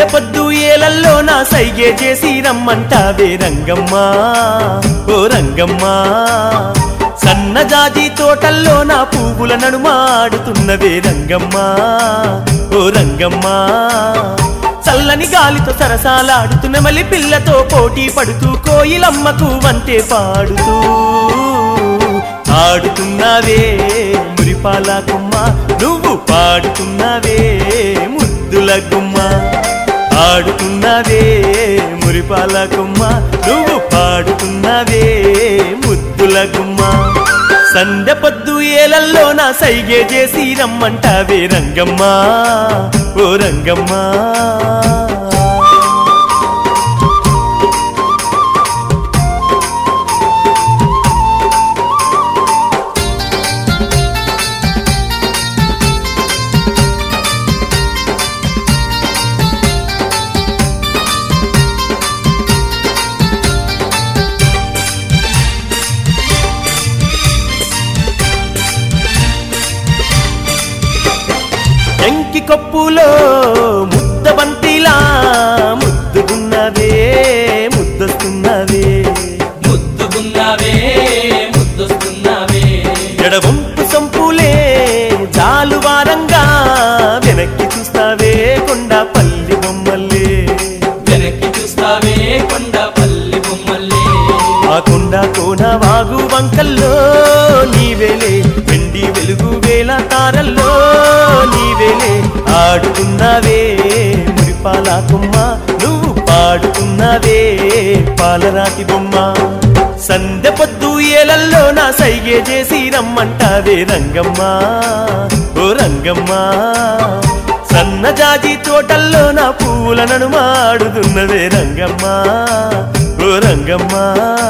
సందె పొద్దు ఏలల్లో నా సైగే చేసి రమ్మంటావే రంగమ్మా ఓ రంగమ్మా సన్నజాజి తోటల్లో నా పువ్వుల నడుమాడుతున్నవే రంగమ్మా ఓ రంగమ్మా చల్లని గాలితో సరసాలాడుతున్న మలి పిల్లతో పోటీ పడుతూ కోయిలమ్మకు వంతే పాడుతూ ఆడుతున్నావే మురిపాల గుమ్మ నువ్వు పాడుతున్నావే ముద్దుల గుమ్మ ఆడుతున్నావే మురిపాల గుమ్మ నువ్వు పాడుతున్నావే ముద్దుల గుమ్మ సందె పొద్దు ఏలల్లో నా సైగే చేసి రమ్మంటావే రంగమ్మా ఓ రంగమ్మా ఎంకి కొప్పులో ముద్ద బంతిలా ముద్దుకున్నవే ముద్దొస్తున్నవే ముద్దుకున్నావే ముద్దొస్తున్నావే ఎడవంపు సంపులే జాలు వారంగా వెనక్కి చూస్తావే కొండ పల్లి బొమ్మల్లే వెనక్కి చూస్తావే కొండ పల్లి బొమ్మల్లే ఆ కొండ కోన వాగు వంకల్లో నీవేలే వెండి వెలుగు వేల తారల్లో నీవేలే ఆడుతున్నావే మురిపాల కొమ్మ నువ్వు పాడుతున్నావే పాలరాతి బొమ్మ సందె పొద్దు ఏలల్లో నా సైగే చేసి రమ్మంటావే రంగమ్మా ఓ రంగమ్మా సన్నజాజి తోటల్లో నా పూల నడుమాడుతున్నదే రంగమ్మా ఓ రంగమ్మా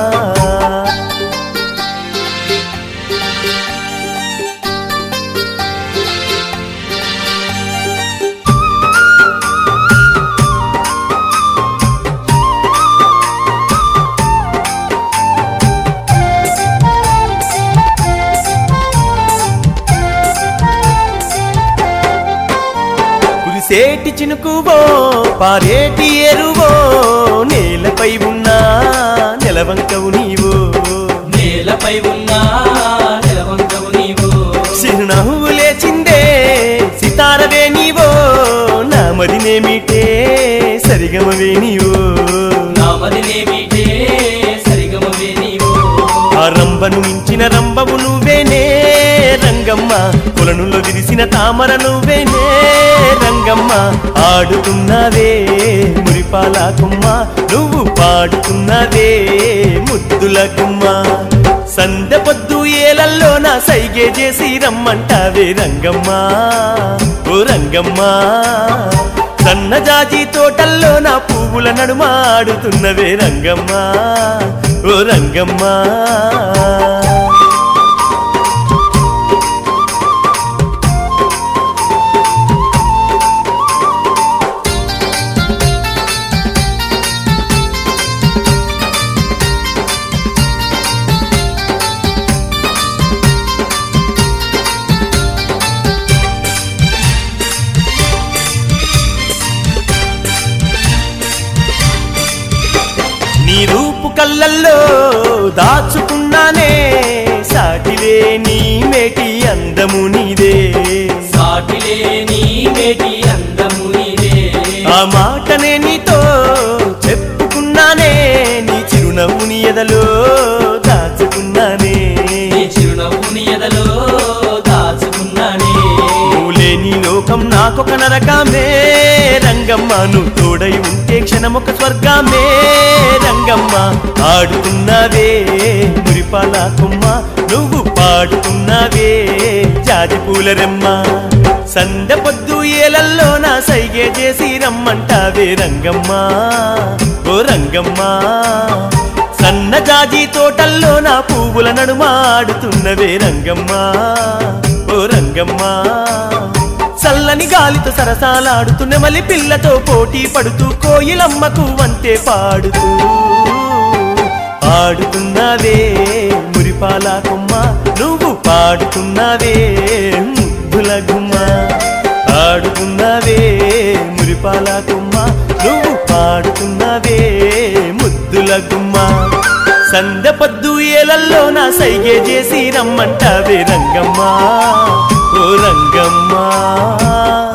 కురిసేటి చినుకువో పారేటి ఎరువో నేలపై ఉన్నా నెలవంకవు నీవో నేలపై ఉన్న నెలవంకవు నీవు చిరునవ్వు లేచిందే సితారవే నీవో నా మదినేమిటే సరిగమవే నీవో నామదినేమిటే సరిగమవే నీవు ఆ రంబను మించిన రంబవు నువ్వేనే రంగమ్మ కొలనులో విరిసిన తామర నువ్వేనే రంగమ్మ ఆడుతున్నావే మురిపాల కుమ్మ నువ్వు పాడుతున్నావే ముద్దుల గుమ్మ సందె పొద్దు ఏలల్లో నా సైగే చేసి రమ్మంటావే రంగమ్మ ఓ రంగమ్మ సన్నజాజి తోటల్లో నా పువ్వుల నడుమాడుతున్నవే రంగమ్మ ఓ రంగమ్మ నీ రూపు కళ్ళల్లో దాచుకున్నానే సాటిలే నీ మేటి అందము నీదే సాటిలే నీ మేటి అందము నీదే ఆ మాటనే నీతో చెప్పుకున్నానే నీ చిరునవ్వు నీ ఎదలో దాచుకున్నానే నీ చిరునవ్వుని ఎదలో దాచుకున్నానే నువ్వు లేని లోకం నాకొక నరకమే రంగమ్మ నువ్వు తోడై ఉంటే క్షణమొక స్వర్గమే రంగమ్మ ఆడుతున్నావే మురిపాల కొమ్మ నువ్వు పాడుతున్నావే జాజి పూలరెమ్మ సందె పొద్దు ఏలల్లో నా సైగే చేసి రమ్మంటావే రంగమ్మ ఓ రంగమ్మ సన్నజాజి తోటల్లో నా పువ్వుల నడుమాడుతున్నవే రంగమ్మా ఓ రంగమ్మా చల్లని గాలితో సరసాలాడుతున్న మలి పిల్లతో పోటీ పడుతూ కోయిలమ్మకు వంతే పాడుతూ పాడుతున్నావే మురిపాల కొమ్మ నువ్వు పాడుతున్నావే ముద్దుల గుమ్మ పాడుతున్నావే మురిపాల కొమ్మ సందె పొద్దు ఏలల్లో నా సైగే చేసి రమ్మంటావే రంగమ్మా ఓ రంగమ్మా